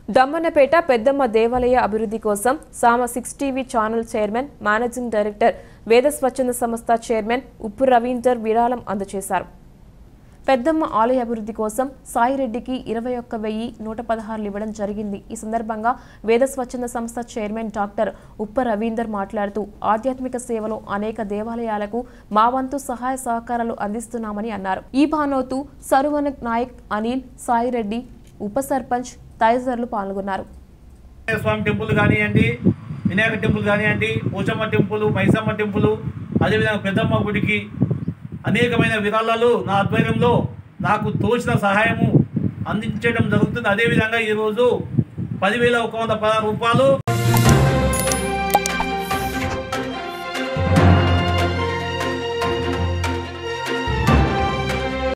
దమ్మన్నపేట పెద్దమ్మ దేవాలయ అభివృద్ధి కోసం సామ six TV channel chairman managing director Veda స్వచ్ఛంద సంస్థ చైర్మన్ ఉప్పు రవీందర్ విరాళం అందజేశారు పెద్దమ్మ ఆలయ అభివృద్ధి కోసం సాయిరెడ్డికి ఇరవై ఒక్క వెయ్యి నూట పదహారులు ఇవ్వడం జరిగింది ఈ సందర్భంగా వేద స్వచ్ఛంద సంస్థ చైర్మన్ డాక్టర్ ఉప్ప రవీందర్ మాట్లాడుతూ ఆధ్యాత్మిక సేవలో అనేక దేవాలయాలకు మా వంతు సహాయ సహకారాలు అందిస్తున్నామని అన్నారు ఈ భానోతు సరువన నాయక్ అనిల్ సాయిరెడ్డి ఉప సర్పంచ్ తదితరులు పాల్గొన్నారు ఆంజనేయ స్వామి టెంపుల్ కానివ్వండి వినాయక టెంపుల్ కానివ్వండి పోచమ్మ టెంపుల్ మైసమ్మ టెంపుల్ అదేవిధంగా పెద్దమ్మ గుడికి అనేకమైన విరాళాలు నా ఆధ్వర్యంలో నాకు తోచిన సహాయము అందించడం జరుగుతుంది అదేవిధంగా ఈరోజు పదివేల ఒక వంద పదహారు రూపాయలు